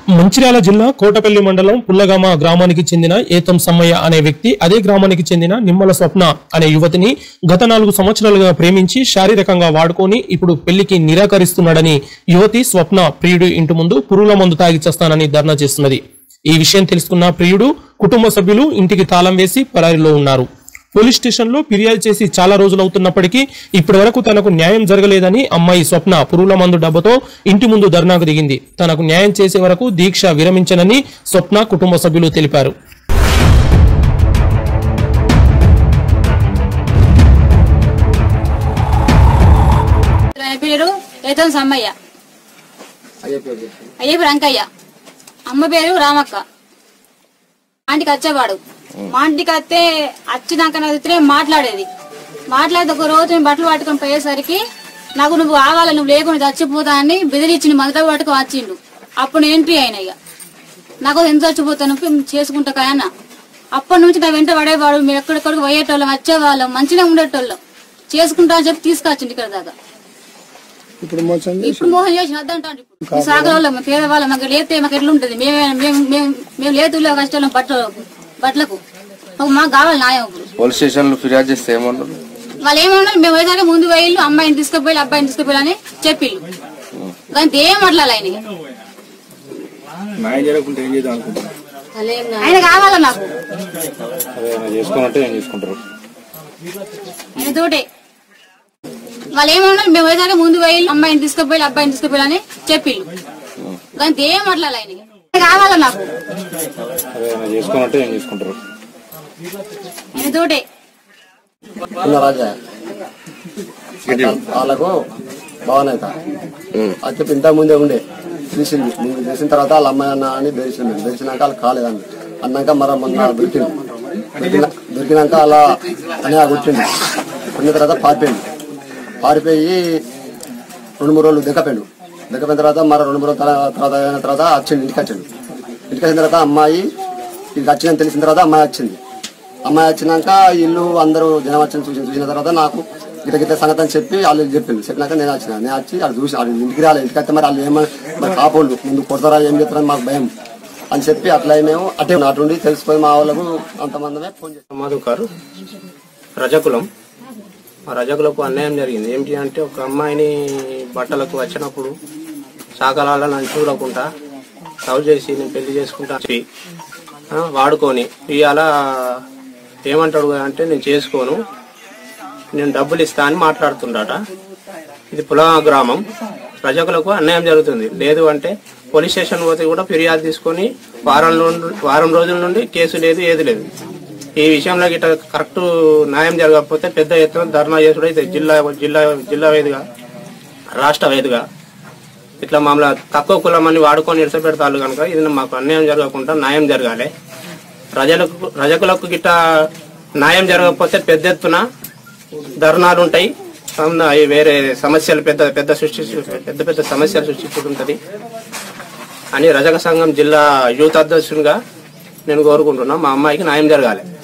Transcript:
మంచిర్యాల జిల్లా కోటపల్లి మండలం పుల్లగామ గ్రామానికి చెందిన ఏతం సమ్మయ్య అనే వ్యక్తి అదే గ్రామానికి చెందిన నిమ్మల స్వప్న అనే యువతిని గత నాలుగు సంవత్సరాలుగా ప్రేమించి శారీరకంగా వాడుకొని ఇప్పుడు పెళ్లికి నిరాకరిస్తున్నాడని యువతి స్వప్న ప్రియుడు ఇంటి ముందు పురుగుల మందు తాగి చేస్తానని ధర్నా చేస్తున్నది ఈ విషయం తెలుసుకున్న ప్రియుడు కుటుంబ సభ్యులు ఇంటికి తాళం వేసి పరారిలో ఉన్నారు పోలీస్ స్టేషన్లో ఫిర్యాదు చేసి చాలా రోజులవుతున్నప్పటికీ ఇప్పటి వరకు తనకు న్యాయం జరగలేదని అమ్మాయి స్వప్న పురుగుల మందు డబ్బతో ఇంటి ముందు ధర్నాకు దిగింది తనకు న్యాయం చేసే వరకు దీక్ష విరమించనని స్వప్న కుటుంబ సభ్యులు తెలిపారు ఆయన పేరు ఏతం సమ్మయ్య అయ్య పేరు అంకయ్య అమ్మ పేరు రామక్క ఆంటీకి వచ్చేవాడు మా ఆంటీకి వస్తే వచ్చినాక నాకు ఇతనే మాట్లాడేది మాట్లాడితే ఒక రోజు నేను బట్టలు పట్టుకొని పోయేసరికి నాకు నువ్వు కావాలి నువ్వు లేకుండా చచ్చిపోతా అని బెదిరించిండు మొదట పట్టుకొని వచ్చిండు అప్పుడు నేను ఎంట్రీ అయినా ఇక నాకు ఎంత చచ్చిపోతాను చేసుకుంటా కాయన్న అప్పటి నుంచి నా వెంట పడేవాడు మేము ఎక్కడెక్కడికి పోయేటోళ్ళం వచ్చేవాళ్ళం మంచిగా ఉండేటోళ్ళం చేసుకుంటా అని చెప్పి తీసుకొచ్చిండు ఇక్కడ దాకా ఇప్పుడు మోసం ఇప్పుడు మోహన్ చేసిన వద్దంటాడు ఇప్పుడు సాగరోళ్ళం పేదవాళ్ళం మాకు లేతే మాకు ఎట్లుంటది మేమే మేము మేము మేము లేతుల్లో కష్టాలం బట్ట బట్టలకు మాకు మాకు కావాలి న్యాయం ఇప్పుడు పోలీస్ స్టేషన్ లో ఫిర్యాదు చేస్తే ఏమన్నారు వాళ్ళు ఏమన్నారు మేము పోయేదాకా ముందు పోయిల్లు అమ్మాయిని తీసుకుపోయి అబ్బాయిని తీసుకుపోయి అని చెప్పిళ్ళు దానికి ఏం మాట్లాడాలి ఆయన న్యాయం జరగకుండా ఏం చేద్దాం అనుకుంటున్నా ఆయన కావాలా నాకు అదే ఏమైనా చేసుకున్నట్టు ఏం చేసుకుంటారు ఆయన తోటే వాళ్ళు ఏమన్నారు మేము పోయేదాకా ముందు పోయిల్లు అమ్మాయిని తీసుకుపోయి అబ్బాయిని తీసుకుపోయి అని చెప్పిళ్ళు దానికి ఏం మాట్లాడాలి ఆయన ఆయన కావాలా నాకు అదే ఏమైనా చేసుకున్నట్టు ఏం చేసుకుంటారు ఆయన తోటే ఉన్న రాజా వాళ్ళకు భవనేత అది చెప్పి ఇంతకు ముందే ఉండే తెలిసింది ముందు తెలిసిన తర్వాత వాళ్ళ అమ్మాయి అన్న అని తెలిసింది తెలిసినాక వాళ్ళు కాలేదండి అన్నాక మరో మొన్న దొరికింది దొరికిన దొరికినాక అలా అని కొట్టింది కొట్టిన తర్వాత పారిపోయింది పారిపోయి రెండు మూడు రోజులు దిగపోయాడు దిగపోయిన తర్వాత మరో రెండు మూడు రోజుల తర్వా- తర్వాత అయిన తర్వాత వచ్చిండు ఇంటికి వచ్చిండు ఇంటికి వచ్చిన తర్వాత అమ్మాయి ఇంటికి వచ్చిందని తెలిసిన తర్వాత అమ్మాయి వచ్చింది అమ్మాయి వచ్చినాక ఇల్లు అందరూ జనం వచ్చిన చూసి చూసిన తర్వాత నాకు గిట్ట గిట్ట సంగతి అని చెప్పి వాళ్ళు చెప్పింది చెప్పినాక నేను వచ్చిన నేను వచ్చి వాళ్ళు చూసి వాళ్ళు ఇంటికి రాలేదు ఇంటికి వస్తే మరి వాళ్ళు ఏమని మరి కాపోళ్ళు ముందు కొడతారా ఏం చెప్తారని మాకు భయం అని చెప్పి అట్లా మేము అటే అటుండి తెలిసిపోయి మా వాళ్ళకు అంతమందమే ఫోన్ చేస్తాం మధుకర్ రజకులం ఆ రజకులకు అన్యాయం జరిగింది ఏమిటి అంటే ఒక అమ్మాయిని బట్టలకు వచ్చినప్పుడు సాకలాలను నన్ను చూడకుండా లవ్ చేసి నేను పెళ్లి చేసుకుంటా అని చెప్పి, ఆ, వాడుకొని ఇవాళ ఏమంటాడు అంటే నేను చేసుకోను నేను డబ్బులు ఇస్తా అని మాట్లాడుతుండట ఇది పులా గ్రామం ప్రజలకు అన్యాయం జరుగుతుంది లేదు అంటే పోలీస్ స్టేషన్ పోతే కూడా ఫిర్యాదు తీసుకొని వారం నుండి వారం రోజుల నుండి కేసు లేదు ఏది లేదు ఈ విషయంలో గిట్ట కరెక్ట్ న్యాయం జరగకపోతే పెద్ద ఎత్తున ధర్నా చేసుడు అయితే జిల్లా జిల్లా జిల్లా వేదిగా రాష్ట్ర వేదిగా ఇట్లా మామూలు తక్కువ కులం అని వాడుకొని ఇడసపెడతారు కనుక ఇది మాకు అన్యాయం జరగకుండా న్యాయం జరగాలి ప్రజలకు ప్రజకులకు గిట్ట న్యాయం జరగకపోతే పెద్ద ఎత్తున ధర్నాలు ఉంటాయి సమ్- అవి వేరే సమస్యలు పెద్ద పెద్ద సృష్టి పెద్ద పెద్ద సమస్యలు సృష్టిస్తుంటది అని రజక సంఘం జిల్లా యూత్ అధ్యక్షునిగా నేను కోరుకుంటున్నా మా అమ్మాయికి న్యాయం జరగాలి